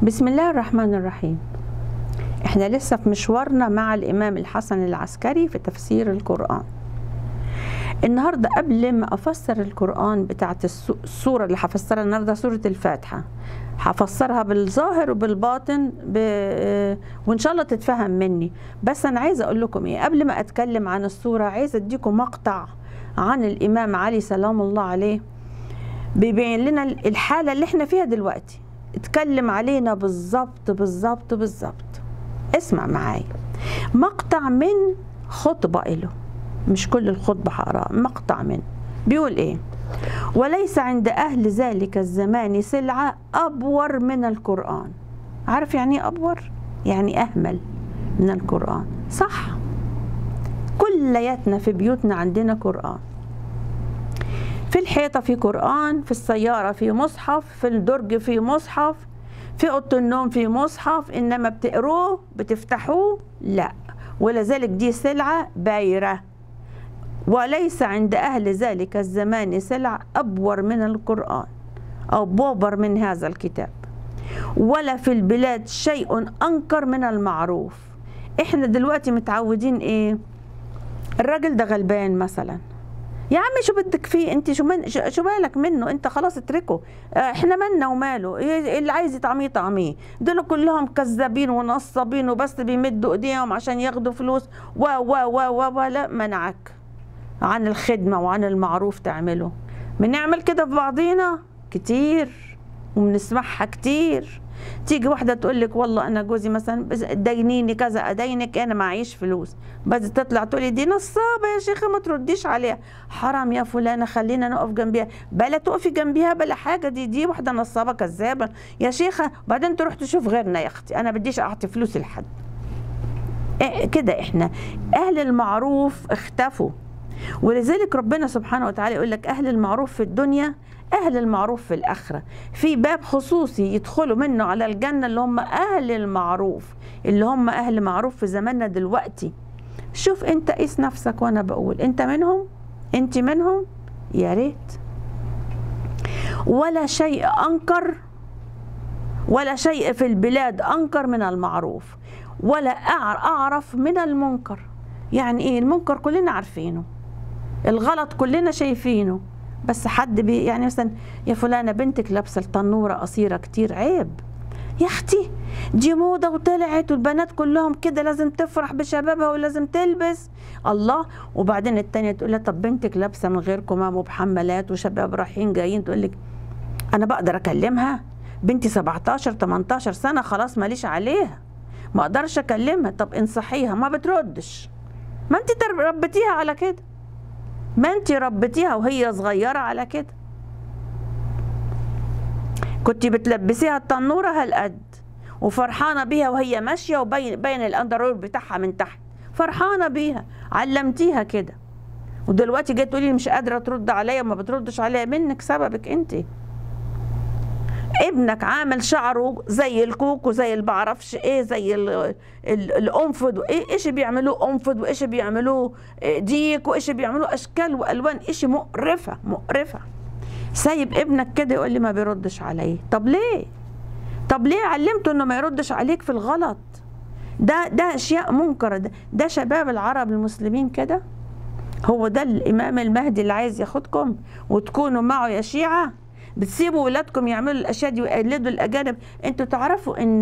بسم الله الرحمن الرحيم احنا لسه في مشوارنا مع الامام الحسن العسكري في تفسير القران النهارده قبل ما افسر القران بتاعت السو- السوره اللي هفسرها النهارده سوره الفاتحه هفسرها بالظاهر وبالباطن ب... وان شاء الله تتفهم مني بس انا عايزه اقول لكم ايه قبل ما اتكلم عن السوره عايزه اديكم مقطع عن الامام علي سلام الله عليه بيبين لنا الحاله اللي احنا فيها دلوقتي اتكلم علينا بالظبط بالظبط بالظبط اسمع معايا مقطع من خطبه له مش كل الخطبه هقراها مقطع منه بيقول ايه وليس عند اهل ذلك الزمان سلعه ابور من القران عارف يعني ايه ابور يعني اهمل من القران صح كلياتنا في بيوتنا عندنا قران في الحيطة في قرآن في السيارة في مصحف في الدرج في مصحف في أوضة النوم في مصحف إنما بتقروه بتفتحوه لا ولذلك دي سلعة بايرة وليس عند أهل ذلك الزمان سلع أبور من القرآن أو بوبر من هذا الكتاب ولا في البلاد شيء أنكر من المعروف إحنا دلوقتي متعودين إيه الراجل ده غلبان مثلا يا عمي شو بدك فيه انت شو من شو شو بالك منه انت خلاص اتركه اه، احنا مالنا وماله ايه اللي عايز يطعميه طعميه دول كلهم كذابين ونصابين وبس بيمدوا ايديهم عشان ياخدوا فلوس و و و و ولا منعك عن الخدمة وعن المعروف تعمله بنعمل كده في بعضينا كتير وبنسمعها كتير تيجي واحدة تقول لك والله أنا جوزي مثلا بس دينيني كذا أدينك أنا معيش فلوس بس تطلع تقولي دي نصابة يا شيخة ما ترديش عليها حرام يا فلانة خلينا نقف جنبيها بلا تقفي جنبيها بلا حاجة دي دي واحدة نصابة كذابة يا شيخة بعدين تروح تشوف غيرنا يا أختي أنا بديش أعطي فلوس لحد إيه كده إحنا أهل المعروف اختفوا ولذلك ربنا سبحانه وتعالى يقول لك أهل المعروف في الدنيا أهل المعروف في الآخرة في باب خصوصي يدخلوا منه على الجنة اللي هم أهل المعروف اللي هم أهل معروف في زماننا دلوقتي شوف أنت قيس نفسك وأنا بقول أنت منهم أنت منهم يا ريت ولا شيء أنكر ولا شيء في البلاد أنكر من المعروف ولا أعر- أعرف من المنكر يعني إيه المنكر كلنا عارفينه الغلط كلنا شايفينه بس حد بي يعني مثلا يا فلانة بنتك لابسة التنورة قصيرة كتير عيب يا اختي دي موضة وطلعت والبنات كلهم كده لازم تفرح بشبابها ولازم تلبس الله وبعدين التانية تقول لها طب بنتك لابسة من غير كمام وبحمالات وشباب رايحين جايين تقول لك انا بقدر اكلمها بنتي 17 18 سنة خلاص ماليش عليها ما اقدرش اكلمها طب انصحيها ما بتردش ما انت ترب- ربيتيها على كده ما انت ربيتيها وهي صغيرة على كده كنت بتلبسيها التنورة هالقد وفرحانة بيها وهي ماشية وبين بين الأندرول بتاعها من تحت فرحانة بيها علمتيها كده ودلوقتي جاي تقولي مش قادرة ترد عليا وما بتردش عليا منك سببك انت ابنك عامل شعره زي الكوك وزي اللي بعرفش ايه زي ال- ال- الانفض وايه ايش بيعملوه انفض وايش بيعملوه ديك وايش بيعملوه اشكال والوان ايش مقرفه مقرفه سايب ابنك كده يقول لي ما بيردش عليا طب ليه طب ليه علمته انه ما يردش عليك في الغلط ده ده اشياء منكره ده, ده شباب العرب المسلمين كده هو ده الامام المهدي اللي عايز ياخدكم وتكونوا معه يا شيعه بتسيبوا ولادكم يعملوا الاشياء دي ويقلدوا الاجانب انتوا تعرفوا ان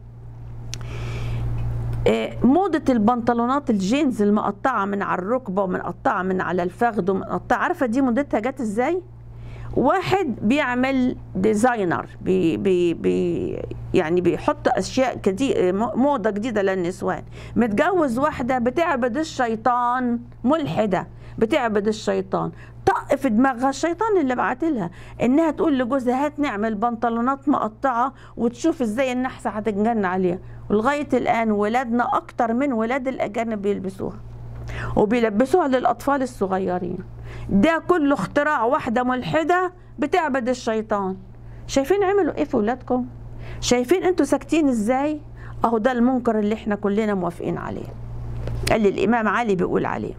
آه، موضة البنطلونات الجينز المقطعة من على الركبة ومنقطعة من على الفخذ ومنقطعة عارفة دي موضتها جت ازاي؟ واحد بيعمل ديزاينر بي بي بي يعني بيحط اشياء كتير موضه جديده للنسوان متجوز واحده بتعبد الشيطان ملحده بتعبد الشيطان طق في دماغها الشيطان اللي بعت لها انها تقول لجوزها هات نعمل بنطلونات مقطعه وتشوف ازاي النحسه هتنجن عليها ولغايه الان ولادنا اكتر من ولاد الاجانب بيلبسوها وبيلبسوها للاطفال الصغيرين ده كله اختراع واحده ملحده بتعبد الشيطان شايفين عملوا ايه في ولادكم شايفين انتوا ساكتين ازاي اهو ده المنكر اللي احنا كلنا موافقين عليه اللي الامام علي بيقول عليه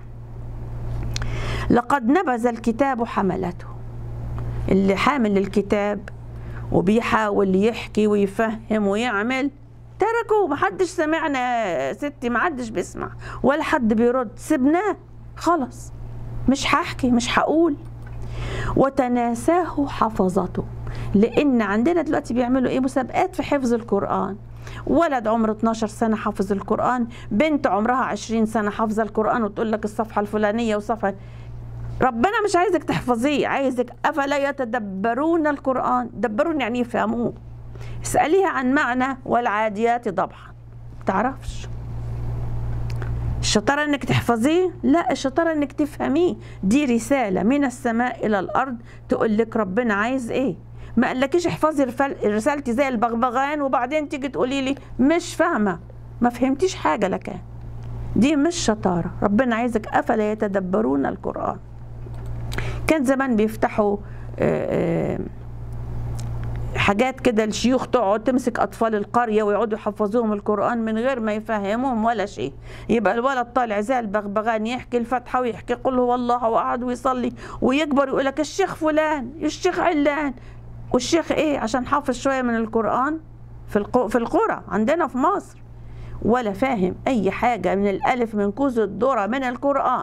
لقد نبذ الكتاب حملته اللي حامل الكتاب وبيحاول يحكي ويفهم ويعمل تركوا محدش سمعنا يا ستي محدش بيسمع ولا حد بيرد سبناه خلص مش هحكي مش هقول وتناساه حفظته لان عندنا دلوقتي بيعملوا ايه مسابقات في حفظ القران ولد عمره 12 سنة حافظ القرآن بنت عمرها 20 سنة حافظة القرآن وتقول لك الصفحة الفلانية وصفحة ربنا مش عايزك تحفظيه عايزك أفلا يتدبرون القرآن دبرون يعني يفهموه اسأليها عن معنى والعاديات ضبحا تعرفش الشطارة انك تحفظيه لا الشطارة انك تفهميه دي رسالة من السماء الى الارض تقول لك ربنا عايز ايه ما قالكيش احفظي رسالتي زي البغبغان وبعدين تيجي تقولي لي مش فاهمة ما فهمتيش حاجة لك دي مش شطارة ربنا عايزك أفلا يتدبرون القرآن كان زمان بيفتحوا آآ آآ حاجات كده الشيوخ تقعد تمسك اطفال القريه ويقعدوا يحفظوهم القران من غير ما يفهموهم ولا شيء يبقى الولد طالع زي البغبغان يحكي الفاتحه ويحكي قل هو الله وقعد ويصلي ويكبر يقول لك الشيخ فلان الشيخ علان والشيخ ايه عشان حافظ شويه من القران في القو في القرى عندنا في مصر ولا فاهم اي حاجه من الالف من كوز الذره من القران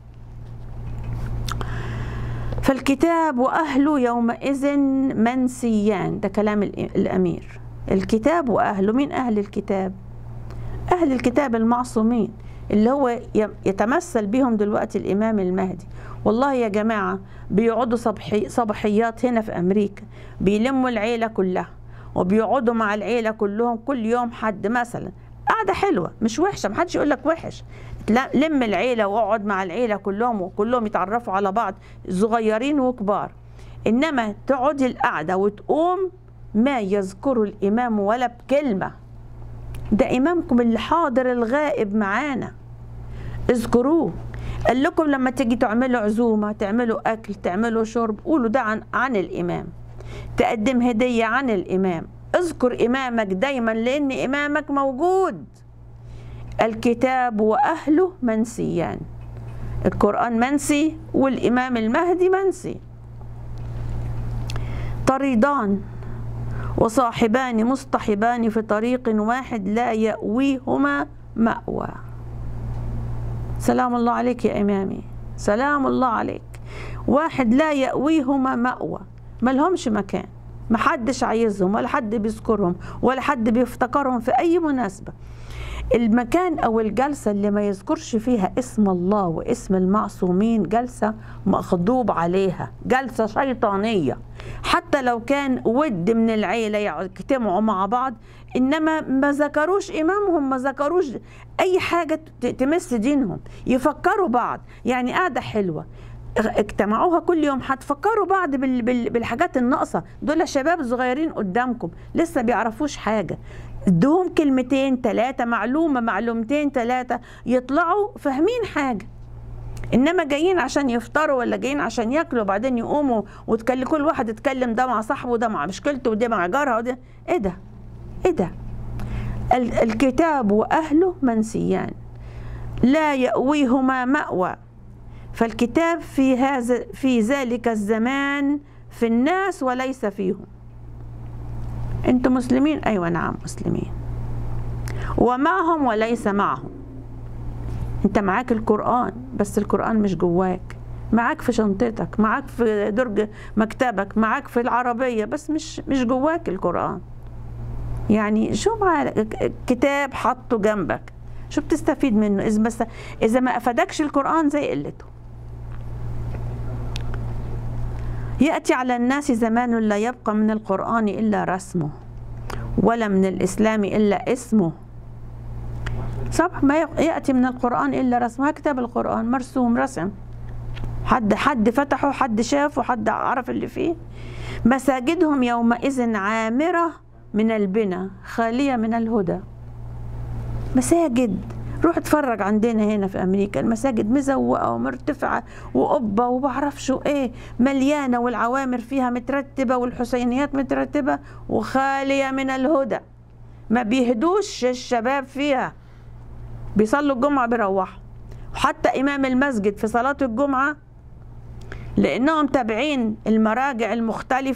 فالكتاب وأهله يومئذ منسيان ده كلام الأمير الكتاب وأهله مين أهل الكتاب أهل الكتاب المعصومين اللي هو يتمثل بهم دلوقتي الإمام المهدي والله يا جماعة بيقعدوا صبحي صباحيات هنا في أمريكا بيلموا العيلة كلها وبيقعدوا مع العيلة كلهم كل يوم حد مثلا قاعدة حلوة مش وحشة محدش يقول لك وحش لم العيله واقعد مع العيله كلهم وكلهم يتعرفوا على بعض صغيرين وكبار انما تقعدي القعده وتقوم ما يذكر الامام ولا بكلمه ده امامكم اللي حاضر الغائب معانا اذكروه قال لكم لما تيجي تعملوا عزومه تعملوا اكل تعملوا شرب قولوا ده عن عن الامام تقدم هديه عن الامام اذكر امامك دايما لان امامك موجود الكتاب واهله منسيان القران منسي والامام المهدي منسي طريدان وصاحبان مصطحبان في طريق واحد لا يأويهما مأوى سلام الله عليك يا إمامي سلام الله عليك واحد لا يأويهما مأوى ما لهمش مكان ما حدش عايزهم ولا حد بيذكرهم ولا حد بيفتكرهم في أي مناسبة المكان او الجلسه اللي ما يذكرش فيها اسم الله واسم المعصومين جلسه مغضوب عليها جلسه شيطانيه حتى لو كان ود من العيله يجتمعوا مع بعض انما ما ذكروش امامهم ما ذكروش اي حاجه تمس دينهم يفكروا بعض يعني قاعده حلوه اجتمعوها كل يوم هتفكروا بعض بالحاجات الناقصه دول شباب صغيرين قدامكم لسه بيعرفوش حاجه ادوهم كلمتين ثلاثة معلومة معلومتين ثلاثة يطلعوا فاهمين حاجة انما جايين عشان يفطروا ولا جايين عشان ياكلوا وبعدين يقوموا وتكلم كل واحد يتكلم ده مع صاحبه وده مع مشكلته وده مع جارها وده ايه ده ايه ده الكتاب واهله منسيان لا يأويهما مأوى فالكتاب في هذا في ذلك الزمان في الناس وليس فيهم انتم مسلمين ايوه نعم مسلمين ومعهم وليس معهم انت معاك القران بس القران مش جواك معاك في شنطتك معاك في درج مكتبك معاك في العربيه بس مش مش جواك القران يعني شو معاك كتاب حطه جنبك شو بتستفيد منه اذا بس اذا ما افادكش القران زي قلته يأتي على الناس زمان لا يبقى من القرآن إلا رسمه ولا من الإسلام إلا اسمه صح ما يأتي من القرآن إلا رسمه كتاب القرآن مرسوم رسم حد حد فتحه حد شافه حد عرف اللي فيه مساجدهم يومئذ عامرة من البنى خالية من الهدى مساجد روح اتفرج عندنا هنا في امريكا المساجد مزوقه ومرتفعه وقبه وبعرفش ايه مليانه والعوامر فيها مترتبه والحسينيات مترتبه وخاليه من الهدى ما بيهدوش الشباب فيها بيصلوا الجمعه بيروحوا وحتى امام المسجد في صلاه الجمعه لانهم تابعين المراجع المختلفه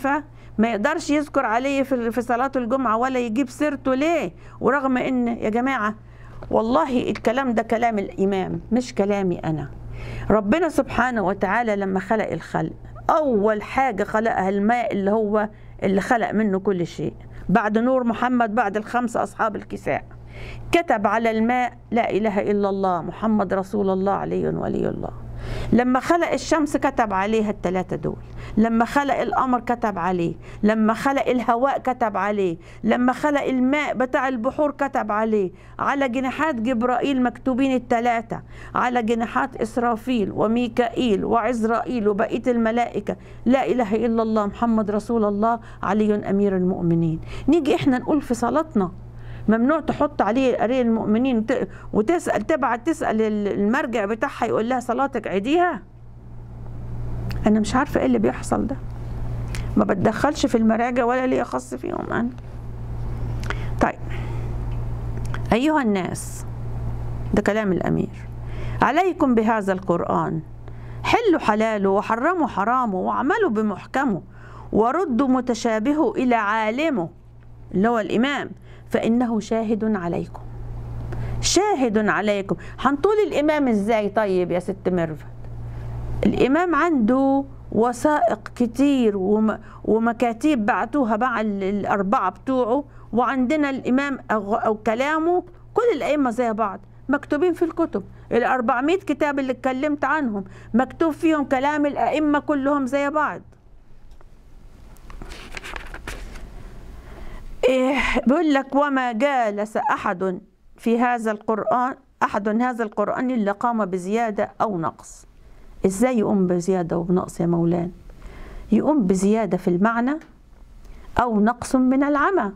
ما يقدرش يذكر عليه في في صلاة الجمعة ولا يجيب سيرته ليه ورغم ان يا جماعة والله الكلام ده كلام الإمام مش كلامي أنا ربنا سبحانه وتعالى لما خلق الخلق أول حاجة خلقها الماء اللي هو اللي خلق منه كل شيء بعد نور محمد بعد الخمسة أصحاب الكساء كتب على الماء لا إله إلا الله محمد رسول الله علي ولي الله لما خلق الشمس كتب عليها الثلاثة دول لما خلق القمر كتب عليه لما خلق الهواء كتب عليه لما خلق الماء بتاع البحور كتب عليه على جناحات جبرائيل مكتوبين الثلاثة على جناحات إسرافيل وميكائيل وعزرائيل وبقية الملائكة لا إله إلا الله محمد رسول الله علي أمير المؤمنين نيجي إحنا نقول في صلاتنا ممنوع تحط عليه قرية المؤمنين وتسأل تبعت تسأل المرجع بتاعها يقول لها صلاتك عيديها أنا مش عارفة إيه اللي بيحصل ده ما بتدخلش في المراجع ولا لي خاص فيهم أنا طيب أيها الناس ده كلام الأمير عليكم بهذا القرآن حلوا حلاله وحرموا حرامه واعملوا بمحكمه وردوا متشابهه إلى عالمه اللي هو الإمام فإنه شاهد عليكم شاهد عليكم هنطول الإمام إزاي طيب يا ست ميرفت الإمام عنده وثائق كتير ومكاتيب بعتوها مع الأربعة بتوعه وعندنا الإمام أو كلامه كل الأئمة زي بعض مكتوبين في الكتب ال 400 كتاب اللي اتكلمت عنهم مكتوب فيهم كلام الأئمة كلهم زي بعض إيه بيقول لك وما جالس أحد في هذا القرآن أحد هذا القرآن إلا قام بزيادة أو نقص إزاي يقوم بزيادة وبنقص يا مولانا يقوم بزيادة في المعنى أو نقص من العمى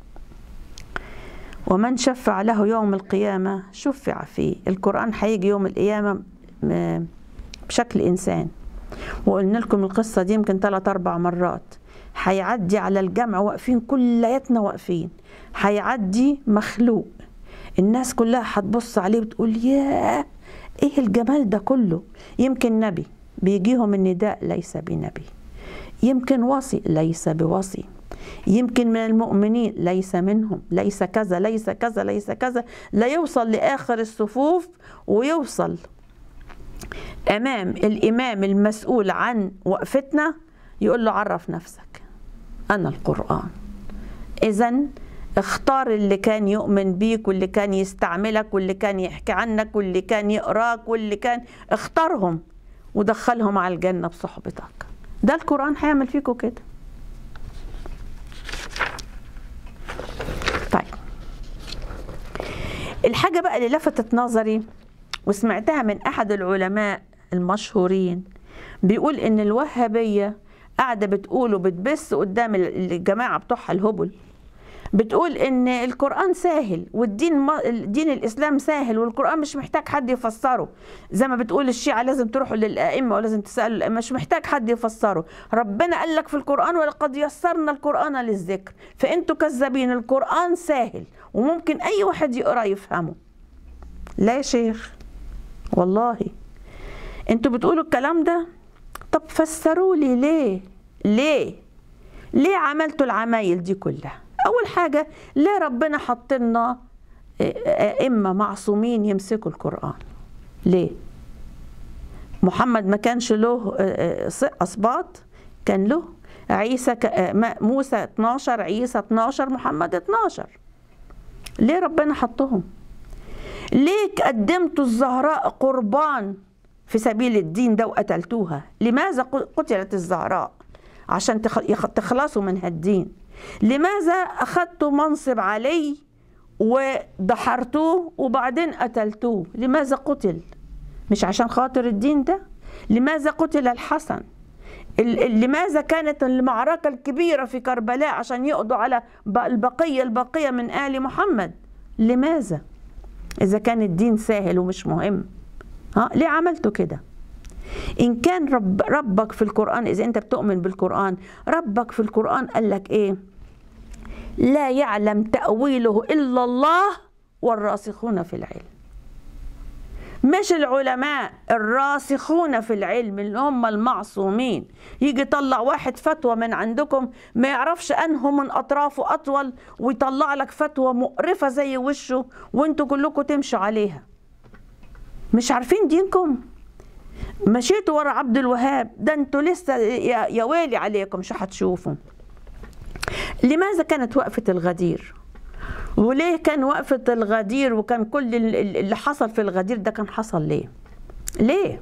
ومن شفع له يوم القيامة شفع فيه القرآن هيجي يوم القيامة بشكل إنسان وقلنا لكم القصة دي يمكن ثلاث أربع مرات هيعدي على الجمع واقفين كلياتنا واقفين هيعدي مخلوق الناس كلها هتبص عليه وتقول ياه ايه الجمال ده كله يمكن نبي بيجيهم النداء ليس بنبي يمكن وصي ليس بوصي يمكن من المؤمنين ليس منهم ليس كذا ليس كذا ليس كذا لا يوصل لآخر الصفوف ويوصل أمام الإمام المسؤول عن وقفتنا يقول له عرف نفسك أنا القرآن إذا اختار اللي كان يؤمن بيك واللي كان يستعملك واللي كان يحكي عنك واللي كان يقراك واللي كان اختارهم ودخلهم على الجنة بصحبتك ده القرآن هيعمل فيكم كده طيب الحاجة بقى اللي لفتت نظري وسمعتها من أحد العلماء المشهورين بيقول إن الوهابية قاعدة بتقول وبتبث قدام الجماعة بتوعها الهبل بتقول ان القران سهل والدين دين الاسلام سهل والقران مش محتاج حد يفسره زي ما بتقول الشيعه لازم تروحوا للائمه ولازم تسالوا الائمه مش محتاج حد يفسره ربنا قال لك في القران ولقد يسرنا القران للذكر فانتوا كذابين القران سهل وممكن اي واحد يقرا يفهمه لا يا شيخ والله انتوا بتقولوا الكلام ده طب فسروا لي ليه ليه ليه عملتوا العمايل دي كلها اول حاجه ليه ربنا حط لنا ائمه معصومين يمسكوا القران ليه محمد ما كانش له اسباط كان له عيسى موسى 12 عيسى 12 محمد 12 ليه ربنا حطهم ليه قدمتوا الزهراء قربان في سبيل الدين ده وقتلتوها لماذا قتلت الزهراء عشان تخلصوا من هالدين لماذا أخذتوا منصب علي ودحرتوه وبعدين قتلتوه لماذا قتل مش عشان خاطر الدين ده لماذا قتل الحسن لماذا كانت المعركة الكبيرة في كربلاء عشان يقضوا على البقية البقية من آل محمد لماذا إذا كان الدين سهل ومش مهم ها ليه عملتوا كده إن كان رب ربك في القرآن إذا أنت بتؤمن بالقرآن ربك في القرآن قال لك إيه لا يعلم تأويله إلا الله والراسخون في العلم مش العلماء الراسخون في العلم اللي هم المعصومين يجي يطلع واحد فتوى من عندكم ما يعرفش انه من اطرافه اطول ويطلع لك فتوى مقرفه زي وشه وانتوا كلكم تمشوا عليها مش عارفين دينكم مشيتوا ورا عبد الوهاب ده انتوا لسه يا يا ويلي عليكم مش هتشوفوا لماذا كانت وقفه الغدير وليه كان وقفة الغدير وكان كل ال- ال- اللي حصل في الغدير ده كان حصل ليه ليه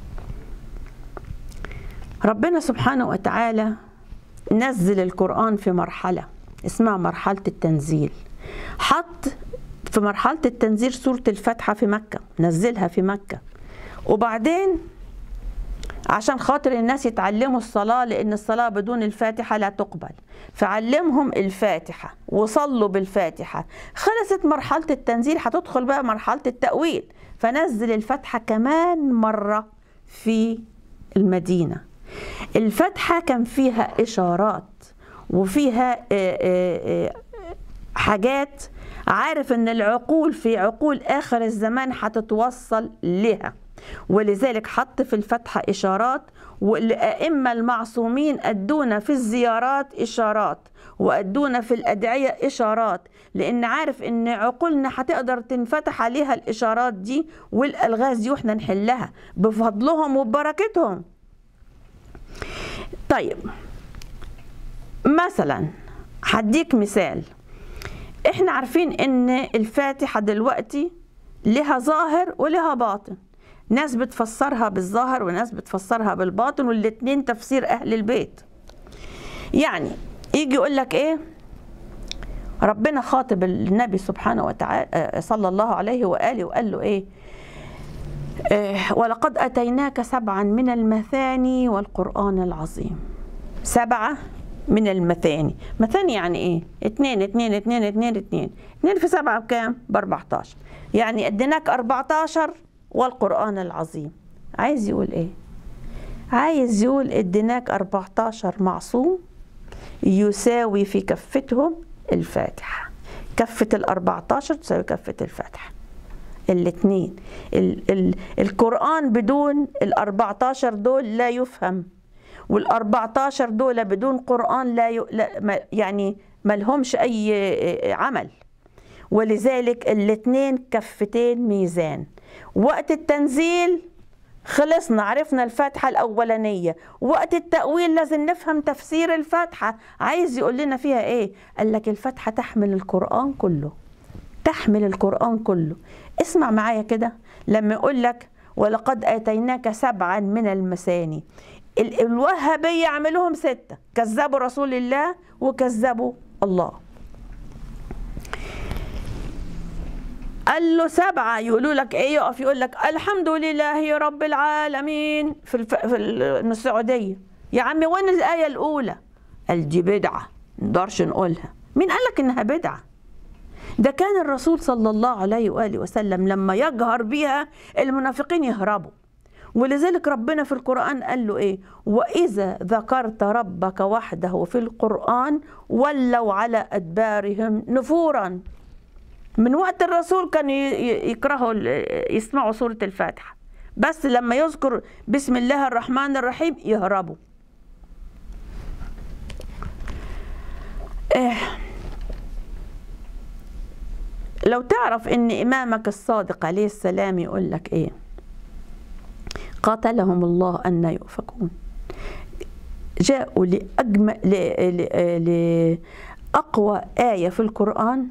ربنا سبحانه وتعالى نزل القرآن في مرحلة اسمها مرحلة التنزيل حط في مرحلة التنزيل سورة الفاتحة في مكة نزلها في مكة وبعدين عشان خاطر الناس يتعلموا الصلاة لأن الصلاة بدون الفاتحة لا تقبل فعلمهم الفاتحة وصلوا بالفاتحة خلصت مرحلة التنزيل هتدخل بقى مرحلة التأويل فنزل الفاتحة كمان مرة في المدينة الفاتحة كان فيها إشارات وفيها آه، آه، آه، حاجات عارف ان العقول في عقول اخر الزمان هتتوصل لها ولذلك حط في الفتحة إشارات والأئمة المعصومين أدونا في الزيارات إشارات وأدونا في الأدعية إشارات لأن عارف إن عقولنا هتقدر تنفتح عليها الإشارات دي والألغاز دي وإحنا نحلها بفضلهم وببركتهم طيب مثلا هديك مثال احنا عارفين ان الفاتحة دلوقتي لها ظاهر ولها باطن ناس بتفسرها بالظاهر وناس بتفسرها بالباطن والاتنين تفسير اهل البيت يعني يجي يقول لك ايه ربنا خاطب النبي سبحانه وتعالى صلى الله عليه واله وقال له ايه آه، ولقد اتيناك سبعا من المثاني والقران العظيم سبعه من المثاني مثاني يعني ايه اتنين اتنين اتنين اتنين اتنين اتنين في سبعة بكام ب 14 يعني اديناك 14 والقرآن العظيم عايز يقول ايه عايز يقول اديناك 14 معصوم يساوي في كفتهم الفاتحة كفة ال 14 تساوي كفة الفاتحة الاثنين ال ال القرآن بدون ال 14 دول لا يفهم وال 14 دول بدون قرآن لا, ي... لا ما- يعني ما لهمش أي عمل ولذلك الاثنين كفتين ميزان وقت التنزيل خلصنا عرفنا الفاتحة الأولانية وقت التأويل لازم نفهم تفسير الفاتحة عايز يقول لنا فيها إيه قال لك الفاتحة تحمل القرآن كله تحمل القرآن كله اسمع معايا كده لما يقول لك ولقد آتيناك سبعا من المثاني ال- الوهابية عملوهم ستة كذبوا رسول الله وكذبوا الله قال له سبعة يقولوا لك ايه يقف يقول لك الحمد لله رب العالمين في, الف... في ال- السعودية يا عمي وين الآية الأولى قال دي بدعة نقدرش نقولها مين قال لك إنها بدعة ده كان الرسول صلى الله عليه وآله وسلم لما يجهر بها المنافقين يهربوا ولذلك ربنا في القرآن قال له إيه وإذا ذكرت ربك وحده في القرآن ولوا على أدبارهم نفورا من وقت الرسول كانوا ي- ي- يكرهوا ال- يسمعوا سورة الفاتحة بس لما يذكر بسم الله الرحمن الرحيم يهربوا إيه لو تعرف ان امامك الصادق عليه السلام يقول لك ايه قاتلهم الله ان يؤفكون جاءوا لاجمل ل... ل... لاقوى ايه في القران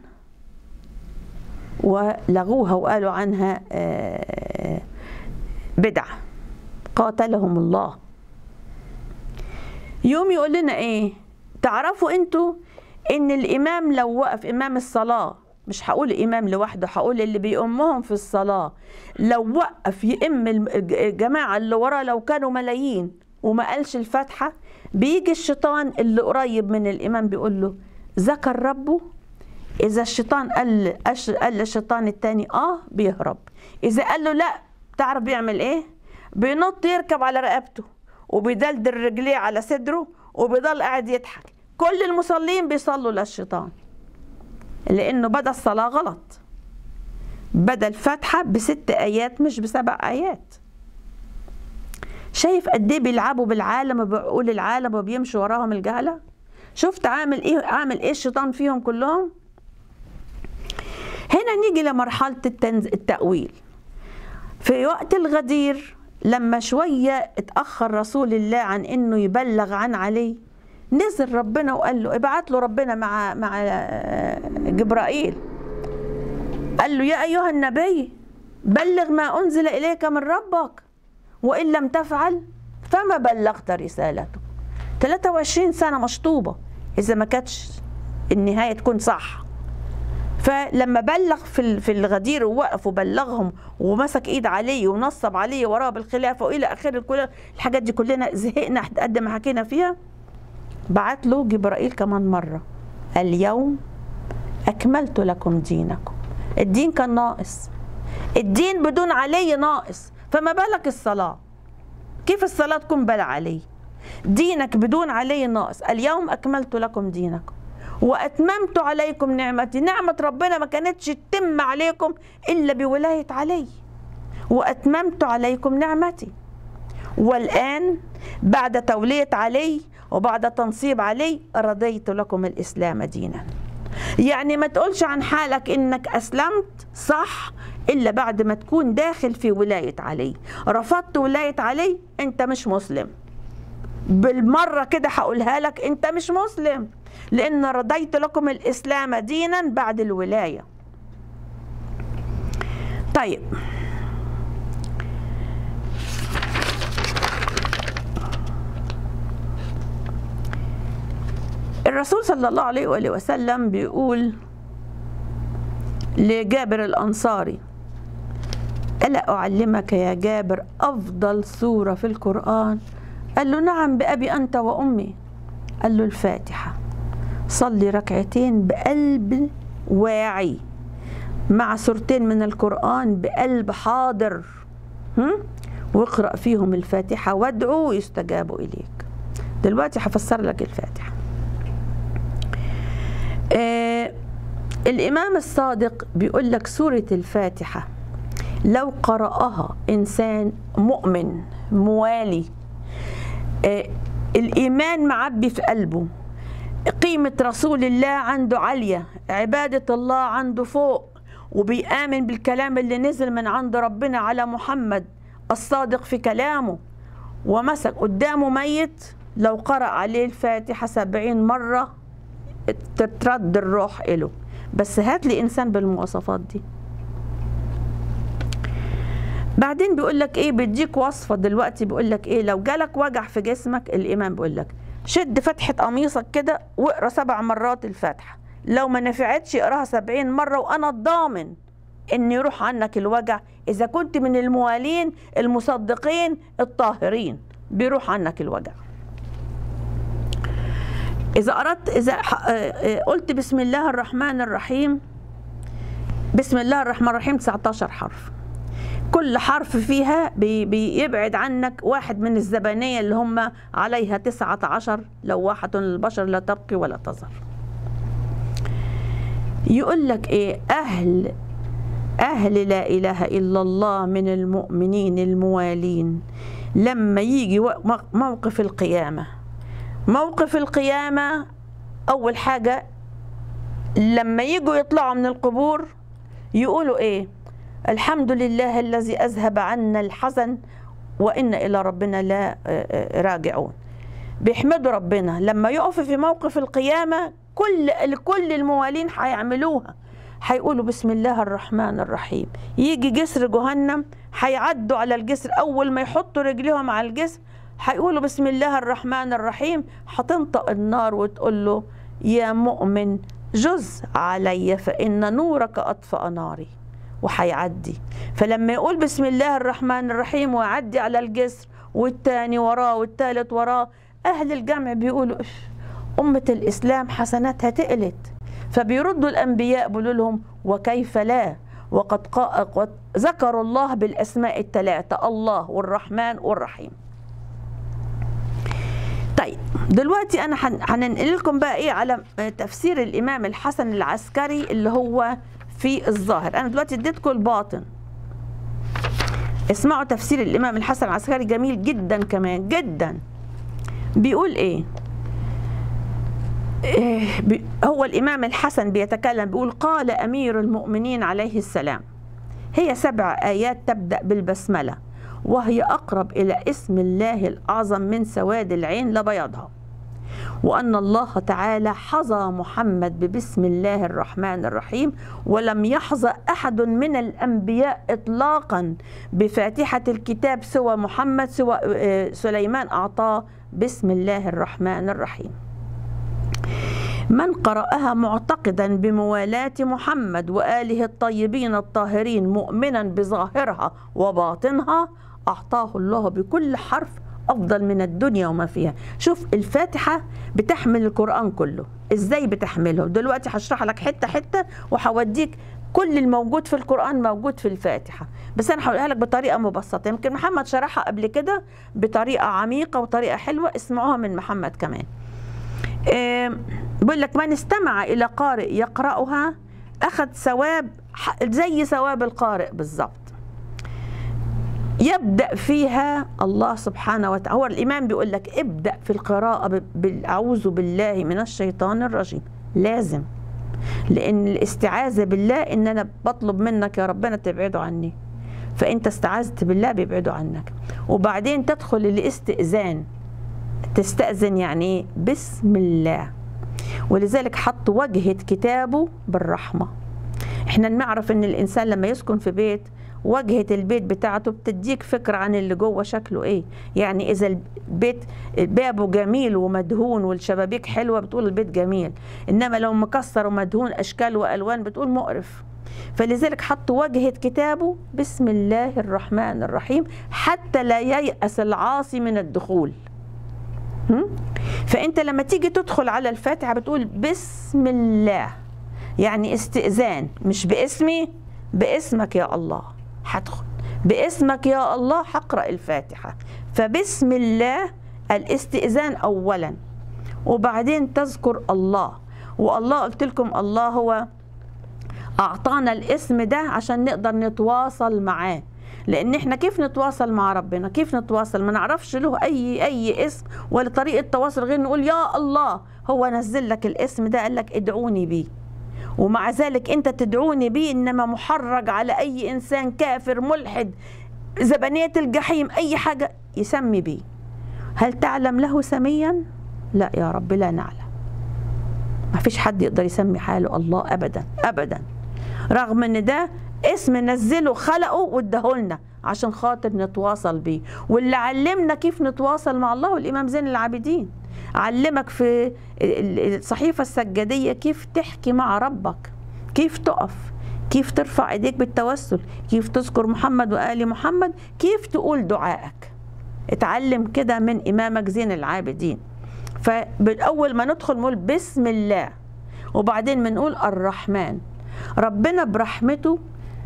ولغوها وقالوا عنها آه، بدعه قاتلهم الله يوم يقول لنا ايه تعرفوا انتوا ان الامام لو وقف امام الصلاه مش هقول امام لوحده هقول اللي بيأمهم في الصلاه لو وقف يأم الم- الج- الجماعه اللي وراه لو كانوا ملايين وما قالش الفاتحه بيجي الشيطان اللي قريب من الامام بيقول له ذكر ربه اذا الشيطان قال أش- قال للشيطان التاني اه بيهرب اذا قال له لا تعرف بيعمل ايه بينط يركب على رقبته وبيدلدل رجليه على صدره وبيضل قاعد يضحك كل المصلين بيصلوا للشيطان لانه بدا الصلاه غلط بدل فتحة بست آيات مش بسبع آيات شايف قد ايه بيلعبوا بالعالم وبعقول العالم وبيمشوا وراهم الجهلة شفت عامل ايه عامل ايه الشيطان فيهم كلهم هنا نيجي لمرحلة التنز... التأويل في وقت الغدير لما شوية اتأخر رسول الله عن انه يبلغ عن علي نزل ربنا وقال له ابعت له ربنا مع مع جبرائيل قال له يا ايها النبي بلغ ما انزل اليك من ربك وان لم تفعل فما بلغت رسالته 23 سنه مشطوبه اذا ما كانتش النهايه تكون صح فلما بلغ في في الغدير ووقف وبلغهم ومسك ايد علي ونصب علي وراه بالخلافه والى اخره كل الحاجات دي كلنا زهقنا قد ما حكينا فيها بعت له جبرائيل كمان مره اليوم اكملت لكم دينكم الدين كان ناقص الدين بدون علي ناقص فما بالك الصلاه كيف الصلاه تكون بلا علي دينك بدون علي ناقص اليوم اكملت لكم دينكم واتممت عليكم نعمتي نعمه ربنا ما كانتش تتم عليكم الا بولايه علي واتممت عليكم نعمتي والان بعد توليه علي وبعد تنصيب علي رضيت لكم الاسلام دينا يعني ما تقولش عن حالك انك اسلمت صح الا بعد ما تكون داخل في ولايه علي رفضت ولايه علي انت مش مسلم بالمره كده هقولها لك انت مش مسلم لان رضيت لكم الاسلام دينا بعد الولايه طيب الرسول صلى الله عليه وآله وسلم بيقول لجابر الأنصاري ألا أعلمك يا جابر أفضل سورة في القرآن قال له نعم بأبي أنت وأمي قال له الفاتحة صلي ركعتين بقلب واعي مع سورتين من القرآن بقلب حاضر هم؟ واقرأ فيهم الفاتحة وادعو يستجاب إليك دلوقتي هفسر لك الفاتحة آه الإمام الصادق بيقول لك سورة الفاتحة لو قرأها إنسان مؤمن موالي آه الإيمان معبي في قلبه قيمة رسول الله عنده عالية عبادة الله عنده فوق وبيآمن بالكلام اللي نزل من عند ربنا على محمد الصادق في كلامه ومسك قدامه ميت لو قرأ عليه الفاتحة سبعين مرة تترد الروح إله بس هات لي إنسان بالمواصفات دي بعدين بيقول لك ايه بيديك وصفه دلوقتي بيقول لك ايه لو جالك وجع في جسمك الامام بيقول لك شد فتحه قميصك كده واقرا سبع مرات الفاتحه لو ما نفعتش اقراها سبعين مره وانا الضامن ان يروح عنك الوجع اذا كنت من الموالين المصدقين الطاهرين بيروح عنك الوجع اذا اردت اذا قلت بسم الله الرحمن الرحيم بسم الله الرحمن الرحيم 19 حرف كل حرف فيها بي بيبعد عنك واحد من الزبانية اللي هم عليها تسعة عشر لواحة للبشر لا تبقي ولا تظهر يقول لك ايه أهل أهل لا إله إلا الله من المؤمنين الموالين لما يجي موقف القيامة موقف القيامة أول حاجة لما يجوا يطلعوا من القبور يقولوا إيه الحمد لله الذي أذهب عنا الحزن وإن إلى ربنا لا راجعون بيحمدوا ربنا لما يقفوا في موقف القيامة كل كل الموالين هيعملوها هيقولوا بسم الله الرحمن الرحيم يجي جسر جهنم هيعدوا على الجسر أول ما يحطوا رجليهم على الجسر هيقولوا بسم الله الرحمن الرحيم هتنطق النار وتقول له يا مؤمن جز علي فإن نورك أطفأ ناري وهيعدي فلما يقول بسم الله الرحمن الرحيم ويعدي على الجسر والتاني وراه والتالت وراه أهل الجمع بيقولوا أمة الإسلام حسناتها تقلت فبيردوا الأنبياء بيقولوا لهم وكيف لا وقد قد ذكروا الله بالأسماء الثلاثة الله والرحمن والرحيم طيب دلوقتي أنا هننقل لكم بقى إيه على تفسير الإمام الحسن العسكري اللي هو في الظاهر انا دلوقتي اديتكم الباطن اسمعوا تفسير الامام الحسن العسكري جميل جدا كمان جدا بيقول ايه إيه بي- هو الامام الحسن بيتكلم بيقول قال امير المؤمنين عليه السلام هي سبع ايات تبدا بالبسمله وهي اقرب الى اسم الله الاعظم من سواد العين لبياضها وأن الله تعالى حظى محمد ببسم الله الرحمن الرحيم ولم يحظى أحد من الأنبياء إطلاقا بفاتحة الكتاب سوى محمد سوى آه، سليمان أعطاه بسم الله الرحمن الرحيم من قرأها معتقدا بموالاة محمد وآله الطيبين الطاهرين مؤمنا بظاهرها وباطنها أعطاه الله بكل حرف أفضل من الدنيا وما فيها شوف الفاتحة بتحمل القرآن كله إزاي بتحمله دلوقتي هشرح لك حتة حتة وهوديك كل الموجود في القرآن موجود في الفاتحة بس أنا هقولها لك بطريقة مبسطة يمكن محمد شرحها قبل كده بطريقة عميقة وطريقة حلوة اسمعوها من محمد كمان آم، بيقول لك من استمع إلى قارئ يقرأها أخذ ثواب ح- زي ثواب القارئ بالظبط يبدأ فيها الله سبحانه وتعالى هو الإمام بيقول لك ابدأ في القراءة ب- بالأعوذ بالله من الشيطان الرجيم لازم لأن الاستعاذة بالله إن أنا بطلب منك يا ربنا تبعده عني فأنت استعاذت بالله بيبعده عنك وبعدين تدخل الاستئذان تستأذن يعني إيه؟ بسم الله ولذلك حط وجهة كتابه بالرحمة احنا نعرف ان الانسان لما يسكن في بيت واجهة البيت بتاعته بتديك فكرة عن اللي جوه شكله ايه يعني اذا البيت بابه جميل ومدهون والشبابيك حلوة بتقول البيت جميل انما لو مكسر ومدهون اشكال والوان بتقول مقرف فلذلك حط واجهة كتابه بسم الله الرحمن الرحيم حتى لا ييأس العاصي من الدخول هم؟ فانت لما تيجي تدخل على الفاتحه بتقول بسم الله يعني استئذان مش باسمي باسمك يا الله هدخل باسمك يا الله هقرا الفاتحه فبسم الله الاستئذان اولا وبعدين تذكر الله والله قلت لكم الله هو اعطانا الاسم ده عشان نقدر نتواصل معاه لان احنا كيف نتواصل مع ربنا كيف نتواصل ما نعرفش له اي اي اسم ولا طريقه تواصل غير نقول يا الله هو نزل لك الاسم ده قال لك ادعوني بيه ومع ذلك انت تدعوني بيه انما محرج على اي انسان كافر ملحد زبنية الجحيم اي حاجه يسمي بيه هل تعلم له سميا لا يا رب لا نعلم ما فيش حد يقدر يسمي حاله الله ابدا ابدا رغم ان ده اسم نزله خلقه واداهولنا عشان خاطر نتواصل بيه واللي علمنا كيف نتواصل مع الله الامام زين العابدين علمك في الصحيفه السجاديه كيف تحكي مع ربك كيف تقف كيف ترفع ايديك بالتوسل كيف تذكر محمد وال محمد كيف تقول دعائك اتعلم كده من امامك زين العابدين فاول ما ندخل نقول بسم الله وبعدين بنقول الرحمن ربنا برحمته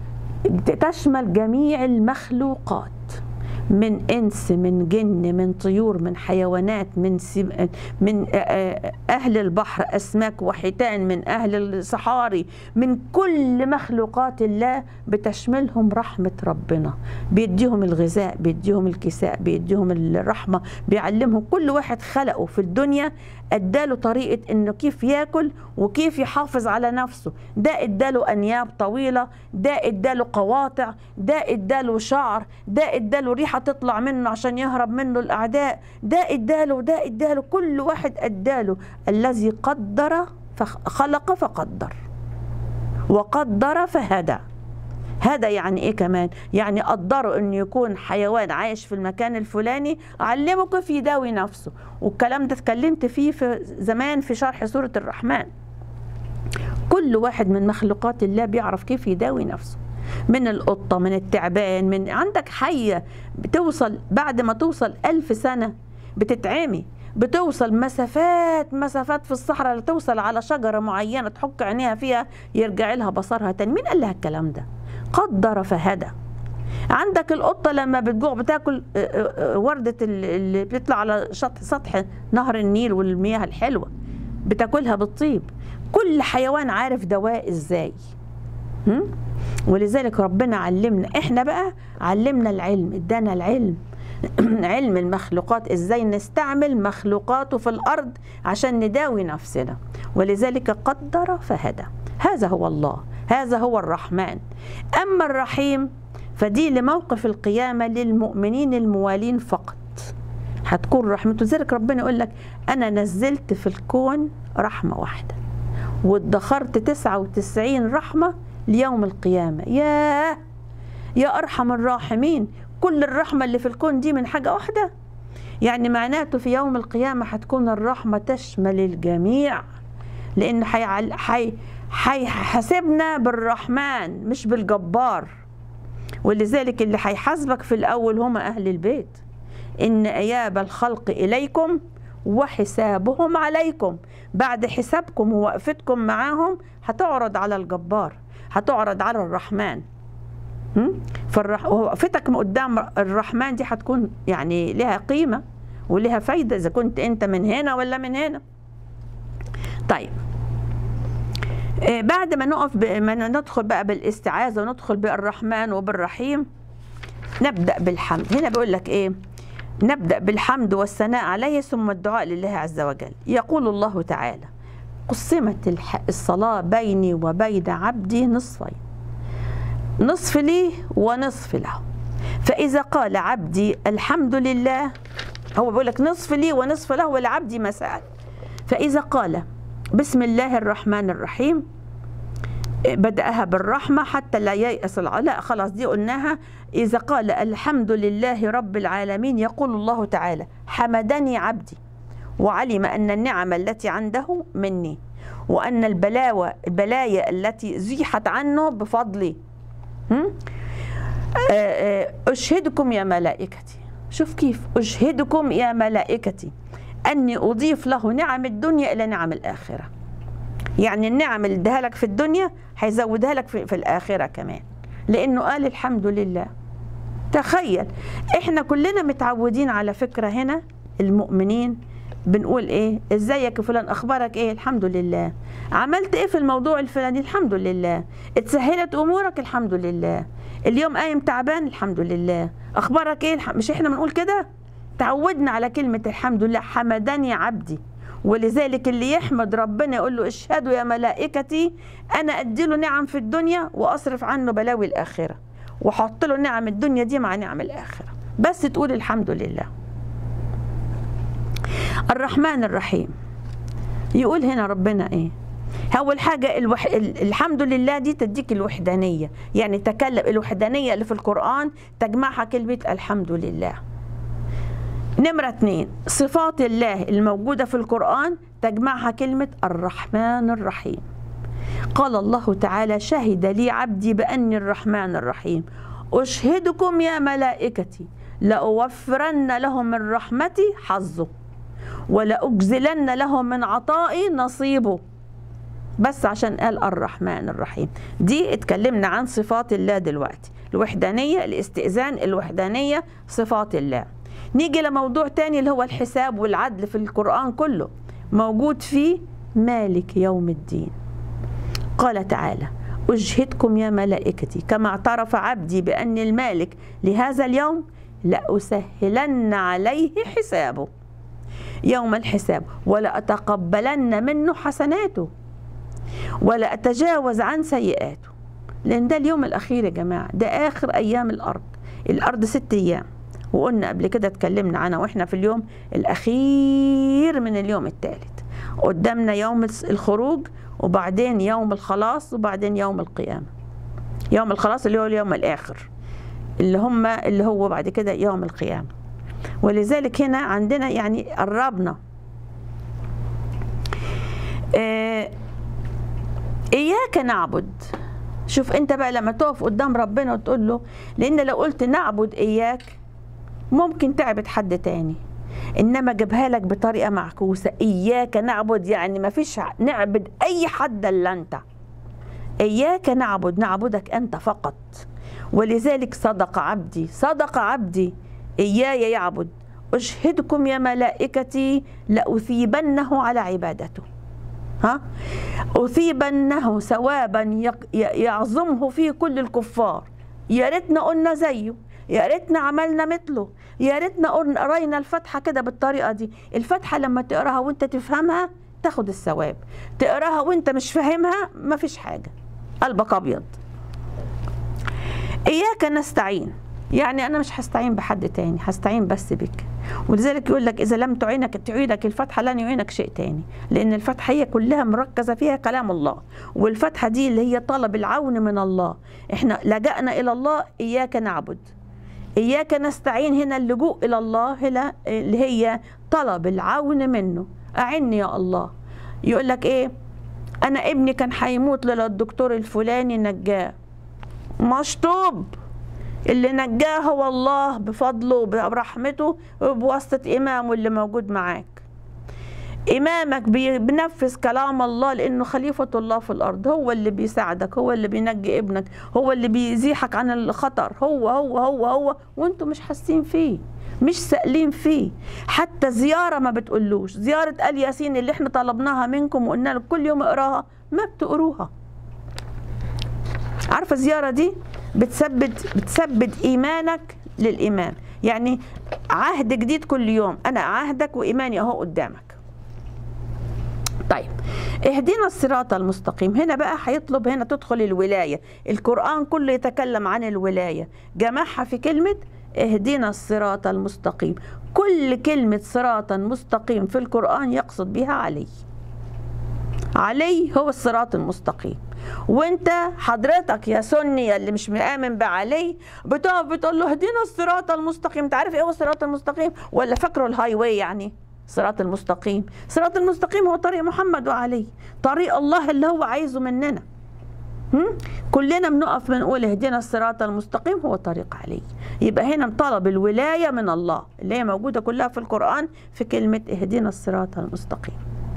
تشمل جميع المخلوقات من انس من جن من طيور من حيوانات من سم... من اهل البحر اسماك وحيتان من اهل الصحاري من كل مخلوقات الله بتشملهم رحمه ربنا بيديهم الغذاء بيديهم الكساء بيديهم الرحمه بيعلمهم كل واحد خلقه في الدنيا اداله طريقه انه كيف ياكل وكيف يحافظ على نفسه ده اداله انياب طويله ده اداله قواطع ده اداله شعر ده اداله ريحه تطلع منه عشان يهرب منه الاعداء ده اداله ده اداله كل واحد اداله الذي قدر فخلق فقدر وقدر فهدى هذا يعني ايه كمان يعني قدروا انه يكون حيوان عايش في المكان الفلاني علمه كيف يداوي نفسه والكلام ده اتكلمت فيه في زمان في شرح سوره الرحمن كل واحد من مخلوقات الله بيعرف كيف يداوي نفسه من القطة من التعبان من عندك حية بتوصل بعد ما توصل ألف سنة بتتعمي بتوصل مسافات مسافات في الصحراء توصل على شجرة معينة تحك عينيها فيها يرجع لها بصرها تاني مين قال لها الكلام ده قدر فهدى عندك القطة لما بتجوع بتاكل وردة اللي بتطلع على سطح نهر النيل والمياه الحلوة بتاكلها بالطيب كل حيوان عارف دواء ازاي هم؟ ولذلك ربنا علمنا احنا بقى علمنا العلم ادانا العلم علم المخلوقات ازاي نستعمل مخلوقاته في الارض عشان نداوي نفسنا ولذلك قدر فهدى هذا هو الله هذا هو الرحمن اما الرحيم فدي لموقف القيامه للمؤمنين الموالين فقط هتكون رحمته لذلك ربنا يقول لك انا نزلت في الكون رحمه واحده وادخرت 99 رحمه ليوم القيامه ياه يا ارحم الراحمين كل الرحمه اللي في الكون دي من حاجه واحده يعني معناته في يوم القيامه هتكون الرحمه تشمل الجميع لان هيحاسبنا بالرحمن مش بالجبار ولذلك اللي هيحاسبك في الاول هم اهل البيت ان اياب الخلق اليكم وحسابهم عليكم بعد حسابكم ووقفتكم معاهم هتعرض على الجبار هتعرض على الرحمن فوقفتك قدام الرحمن دي هتكون يعني لها قيمة ولها فايدة إذا كنت أنت من هنا ولا من هنا طيب بعد ما نقف ما ندخل بقى بالاستعاذة وندخل بالرحمن وبالرحيم نبدأ بالحمد هنا بيقول لك إيه نبدأ بالحمد والثناء عليه ثم الدعاء لله عز وجل يقول الله تعالى قسمت الصلاة بيني وبين عبدي نصفين نصف لي ونصف له فإذا قال عبدي الحمد لله هو بيقول لك نصف لي ونصف له ولعبدي ما سأل فإذا قال بسم الله الرحمن الرحيم بدأها بالرحمة حتى لا ييأس لا خلاص دي قلناها إذا قال الحمد لله رب العالمين يقول الله تعالى حمدني عبدي وعلم أن النعم التي عنده مني وأن البلاوى البلايا التي زيحت عنه بفضلي أشهدكم يا ملائكتي شوف كيف أشهدكم يا ملائكتي أني أضيف له نعم الدنيا إلى نعم الآخرة يعني النعم اللي اداها لك في الدنيا هيزودها لك في, في الآخرة كمان لأنه قال الحمد لله تخيل احنا كلنا متعودين على فكرة هنا المؤمنين بنقول ايه ازيك يا فلان اخبارك ايه الحمد لله عملت ايه في الموضوع الفلاني الحمد لله اتسهلت امورك الحمد لله اليوم قايم تعبان الحمد لله اخبارك ايه الح... مش احنا بنقول كده تعودنا على كلمة الحمد لله حمدني عبدي ولذلك اللي يحمد ربنا يقول له اشهدوا يا ملائكتي انا ادي له نعم في الدنيا واصرف عنه بلاوي الاخره وحط له نعم الدنيا دي مع نعم الاخره بس تقول الحمد لله الرحمن الرحيم يقول هنا ربنا ايه اول حاجه الوح... الحمد لله دي تديك الوحدانيه يعني تكلم الوحدانيه اللي في القران تجمعها كلمه الحمد لله نمرة اتنين صفات الله الموجودة في القرآن تجمعها كلمة الرحمن الرحيم قال الله تعالى شهد لي عبدي بأني الرحمن الرحيم أشهدكم يا ملائكتي لأوفرن لهم من رحمتي حظه ولأجزلن لهم من عطائي نصيبه بس عشان قال الرحمن الرحيم دي اتكلمنا عن صفات الله دلوقتي الوحدانية الاستئذان الوحدانية صفات الله نيجي لموضوع تاني اللي هو الحساب والعدل في القرآن كله موجود فيه مالك يوم الدين قال تعالى أجهدكم يا ملائكتي كما اعترف عبدي بأني المالك لهذا اليوم لأسهلن عليه حسابه يوم الحساب ولا أتقبلن منه حسناته ولا أتجاوز عن سيئاته لأن ده اليوم الأخير يا جماعة ده آخر أيام الأرض الأرض ست أيام وقلنا قبل كده اتكلمنا عنها واحنا في اليوم الاخير من اليوم الثالث قدامنا يوم الخروج وبعدين يوم الخلاص وبعدين يوم القيامه يوم الخلاص اللي هو اليوم الاخر اللي هم اللي هو بعد كده يوم القيامه ولذلك هنا عندنا يعني قربنا اه اياك نعبد شوف انت بقى لما تقف قدام ربنا وتقول له لان لو قلت نعبد اياك ممكن تعبد حد تاني انما جابها لك بطريقه معكوسه اياك نعبد يعني ما فيش نعبد اي حد الا انت اياك نعبد نعبدك انت فقط ولذلك صدق عبدي صدق عبدي اياي يعبد اشهدكم يا ملائكتي لاثيبنه على عبادته ها أثيبنه ثوابا يق- ي- يعظمه فيه كل الكفار يا ريتنا قلنا زيه يا ريتنا عملنا مثله يا ريتنا قلنا قرينا الفاتحة كده بالطريقة دي الفاتحة لما تقراها وانت تفهمها تاخد الثواب تقراها وانت مش فاهمها مفيش حاجة قلبك أبيض إياك نستعين يعني أنا مش هستعين بحد تاني هستعين بس بك ولذلك يقول لك إذا لم تعينك تعينك الفتحة لن يعينك شيء تاني لأن الفتحة هي كلها مركزة فيها كلام الله والفتحة دي اللي هي طلب العون من الله إحنا لجأنا إلى الله إياك نعبد إياك نستعين هنا اللجوء إلى الله هنا اللي هي طلب العون منه أعني يا الله يقول لك إيه أنا ابني كان هيموت لولا الدكتور الفلاني نجاه مشطوب اللي نجاه هو الله بفضله وبرحمته وبواسطة إمامه اللي موجود معاك إمامك بي- بينفذ كلام الله لأنه خليفة الله في الأرض هو اللي بيساعدك هو اللي بينجي ابنك هو اللي بيزيحك عن الخطر هو هو هو هو وانتم مش حاسين فيه مش سائلين فيه حتى زيارة ما بتقولوش زيارة آل ياسين اللي احنا طلبناها منكم وقلنا لك كل يوم اقراها ما بتقروها عارفه الزياره دي بتثبت بتثبت ايمانك للايمان يعني عهد جديد كل يوم انا عهدك وايماني اهو قدامك طيب اهدنا الصراط المستقيم هنا بقى هيطلب هنا تدخل الولايه القران كله يتكلم عن الولايه جمعها في كلمه اهدنا الصراط المستقيم كل كلمه صراطا مستقيم في القران يقصد بها علي علي هو الصراط المستقيم وانت حضرتك يا سني يا اللي مش مآمن بعلي بتقف بتقول له اهدنا الصراط المستقيم انت عارف ايه هو الصراط المستقيم ولا فاكره الهاي واي يعني الصراط المستقيم الصراط المستقيم هو طريق محمد وعلي طريق الله اللي هو عايزه مننا هم؟ كلنا بنقف بنقول اهدنا الصراط المستقيم هو طريق علي يبقى هنا طلب الولاية من الله اللي هي موجودة كلها في القرآن في كلمة اهدنا الصراط المستقيم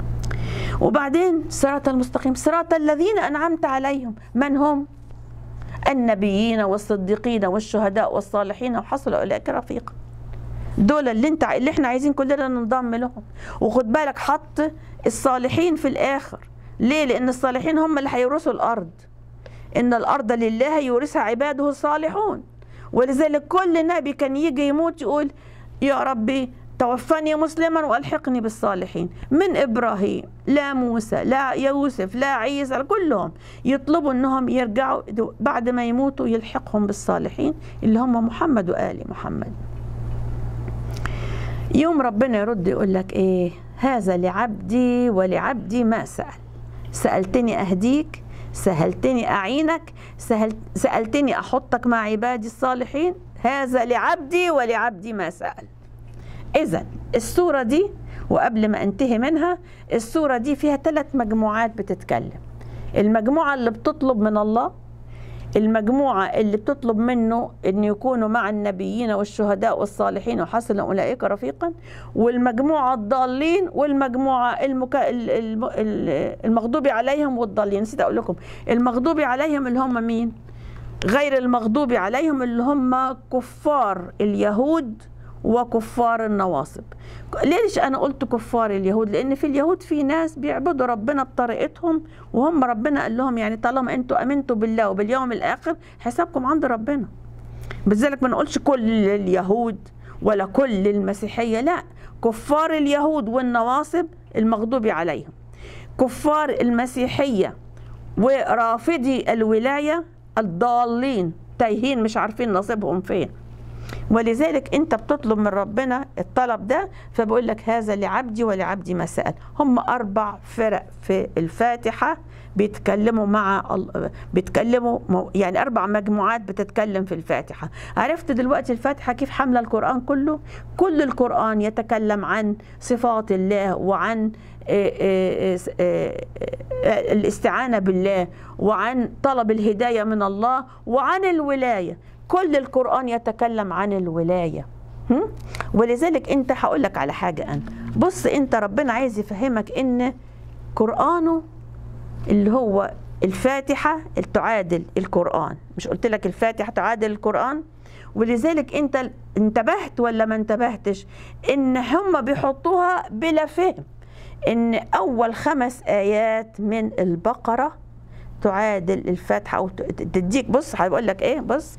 وبعدين صراط المستقيم صراط الذين أنعمت عليهم من هم النبيين والصديقين والشهداء والصالحين وحصل أولئك رفيقا دول اللي انت اللي احنا عايزين كلنا ننضم لهم وخد بالك حط الصالحين في الاخر ليه لان الصالحين هم اللي هيورثوا الارض ان الارض لله يورثها عباده الصالحون ولذلك كل نبي كان يجي يموت يقول يا ربي توفني مسلما والحقني بالصالحين من ابراهيم لا موسى لا يوسف لا عيسى كلهم يطلبوا انهم يرجعوا بعد ما يموتوا يلحقهم بالصالحين اللي هم محمد وال محمد يوم ربنا يرد يقول لك ايه هذا لعبدي ولعبدي ما سأل سألتني أهديك سهلتني أعينك سهل سألتني أحطك مع عبادي الصالحين هذا لعبدي ولعبدي ما سأل إذا السورة دي وقبل ما انتهي منها السورة دي فيها ثلاث مجموعات بتتكلم المجموعة اللي بتطلب من الله المجموعة اللي بتطلب منه أن يكونوا مع النبيين والشهداء والصالحين وحسن أولئك رفيقا والمجموعة الضالين والمجموعة المكا... الم... المغضوب عليهم والضالين نسيت أقول لكم المغضوب عليهم اللي هم مين غير المغضوب عليهم اللي هم كفار اليهود وكفار النواصب ليش انا قلت كفار اليهود لان في اليهود في ناس بيعبدوا ربنا بطريقتهم وهم ربنا قال لهم يعني طالما انتوا امنتوا بالله وباليوم الاخر حسابكم عند ربنا بذلك ما نقولش كل اليهود ولا كل المسيحيه لا كفار اليهود والنواصب المغضوب عليهم كفار المسيحيه ورافضي الولايه الضالين تايهين مش عارفين نصيبهم فين ولذلك انت بتطلب من ربنا الطلب ده فبقول لك هذا لعبدي ولعبدي ما سأل هم اربع فرق في الفاتحه بيتكلموا مع بيتكلموا يعني اربع مجموعات بتتكلم في الفاتحه عرفت دلوقتي الفاتحه كيف حامله القران كله كل القران يتكلم عن صفات الله وعن الاستعانه بالله وعن طلب الهدايه من الله وعن الولايه كل القرآن يتكلم عن الولاية ولذلك انت هقول لك على حاجة أنا بص انت ربنا عايز يفهمك ان قرآنه اللي هو الفاتحة تعادل القرآن مش قلت لك الفاتحة تعادل القرآن ولذلك انت انتبهت ولا ما انتبهتش ان هم بيحطوها بلا فهم ان اول خمس ايات من البقره تعادل الفاتحه او ت- تديك بص هيقول لك ايه بص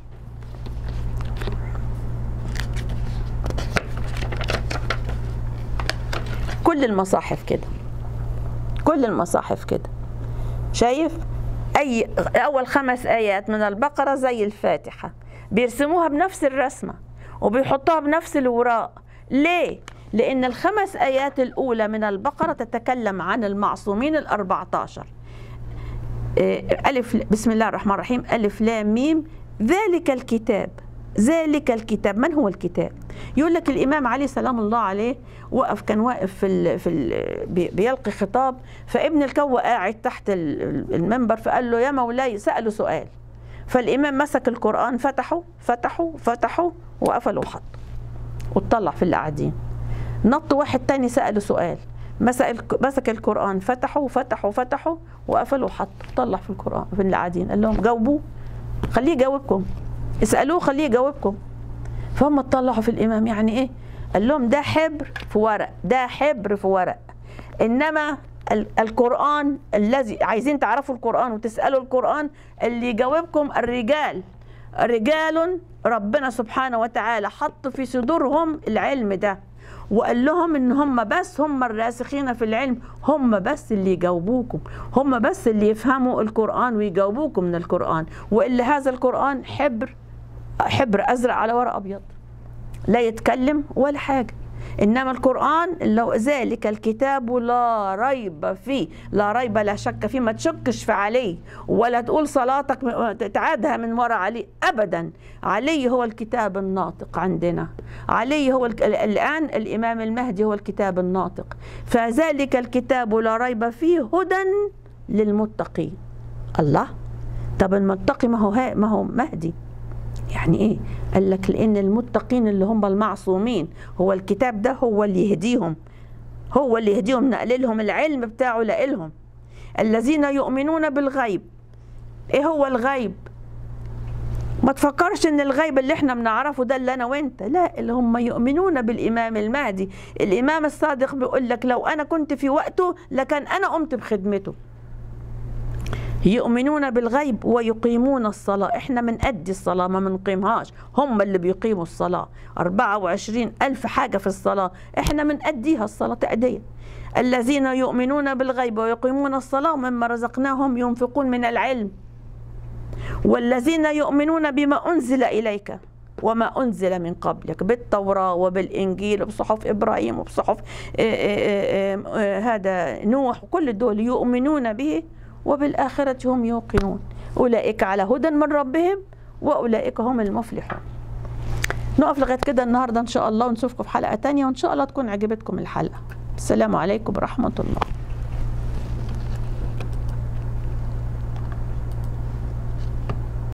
كل المصاحف كده كل المصاحف كده شايف اي اول خمس ايات من البقره زي الفاتحه بيرسموها بنفس الرسمه وبيحطوها بنفس الوراق ليه لان الخمس ايات الاولى من البقره تتكلم عن المعصومين ال14 ألف بسم الله الرحمن الرحيم ألف لام ميم ذلك الكتاب ذلك الكتاب من هو الكتاب يقول لك الإمام علي سلام الله عليه وقف كان واقف في ال في ال بي- بيلقي خطاب فابن الكوة قاعد تحت ال- المنبر فقال له يا مولاي سأله سؤال فالإمام مسك القرآن فتحه فتحه فتحه وقفل وحط واتطلع في اللي قاعدين نط واحد تاني سأله سؤال مسك الك- مسك القرآن فتحه وفتحه وفتحه وقفل وحط طلع في القرآن في اللي قاعدين قال لهم جاوبوه خليه يجاوبكم اسألوه خليه يجاوبكم فهم اطلعوا في الإمام يعني إيه قال لهم ده حبر في ورق ده حبر في ورق إنما ال- القرآن الذي عايزين تعرفوا القرآن وتسألوا القرآن اللي يجاوبكم الرجال رجال ربنا سبحانه وتعالى حط في صدورهم العلم ده وقال لهم ان هم بس هم الراسخين في العلم هم بس اللي يجاوبوكم هم بس اللي يفهموا القرآن ويجاوبوكم من القرآن وإلا هذا القرآن حبر حبر أزرق على ورق أبيض لا يتكلم ولا حاجة إنما القرآن لو ذلك الكتاب لا ريب فيه لا ريب لا شك فيه ما تشكش في عليه ولا تقول صلاتك م- تعادها من وراء علي أبدا علي هو الكتاب الناطق عندنا علي هو الك... الآن الإمام المهدي هو الكتاب الناطق فذلك الكتاب لا ريب فيه هدى للمتقين الله طب المتقي ما هو ها- ما هو مهدي يعني ايه قال لك لان المتقين اللي هم المعصومين هو الكتاب ده هو اللي يهديهم هو اللي يهديهم نقل لهم العلم بتاعه لهم الذين يؤمنون بالغيب ايه هو الغيب ما تفكرش ان الغيب اللي احنا بنعرفه ده اللي انا وانت لا اللي هم يؤمنون بالامام المهدي الامام الصادق بيقول لك لو انا كنت في وقته لكان انا قمت بخدمته يؤمنون بالغيب ويقيمون الصلاة احنا بنأدي الصلاة ما بنقيمهاش هم اللي بيقيموا الصلاة 24 ألف حاجة في الصلاة احنا بنأديها الصلاة تأدية الذين يؤمنون بالغيب ويقيمون الصلاة ومما رزقناهم ينفقون من العلم والذين يؤمنون بما أنزل إليك وما أنزل من قبلك بالتوراة وبالإنجيل وبصحف إبراهيم وبصحف آه، آه، آه، آه، هذا نوح وكل دول يؤمنون به وبالآخرة هم يوقنون أولئك على هدى من ربهم وأولئك هم المفلحون نقف لغاية كده النهاردة إن شاء الله ونشوفكم في حلقة تانية وإن شاء الله تكون عجبتكم الحلقة السلام عليكم ورحمة الله